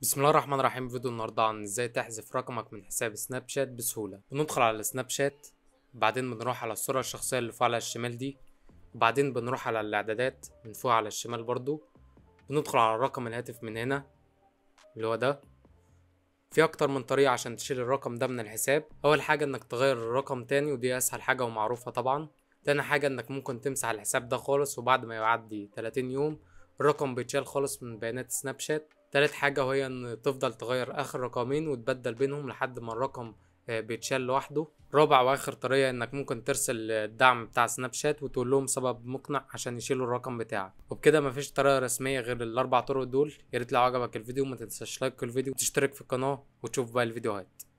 بسم الله الرحمن الرحيم فيديو النهارده عن ازاي تحذف رقمك من حساب سناب شات بسهولة بندخل على سناب شات بعدين بنروح على الصورة الشخصية اللي فوق على الشمال دي وبعدين بنروح على الاعدادات من فوق على الشمال برضو بندخل على رقم الهاتف من هنا اللي هو ده في اكتر من طريقة عشان تشيل الرقم ده من الحساب اول حاجة انك تغير الرقم تاني ودي اسهل حاجة ومعروفة طبعا تاني حاجة انك ممكن تمسح الحساب ده خالص وبعد ما يعدي 30 يوم الرقم بيتشال خالص من بيانات سناب شات تالت حاجة وهي ان تفضل تغير اخر رقمين وتبدل بينهم لحد ما الرقم آه، بيتشال لوحده رابع واخر طريقة انك ممكن ترسل الدعم بتاع سناب شات وتقول لهم سبب مقنع عشان يشيلوا الرقم بتاعك وبكده مفيش طريقة رسمية غير الاربع طرق دول ياريت لو عجبك الفيديو ما تنساش لايك الفيديو وتشترك في القناة وتشوف باقي الفيديوهات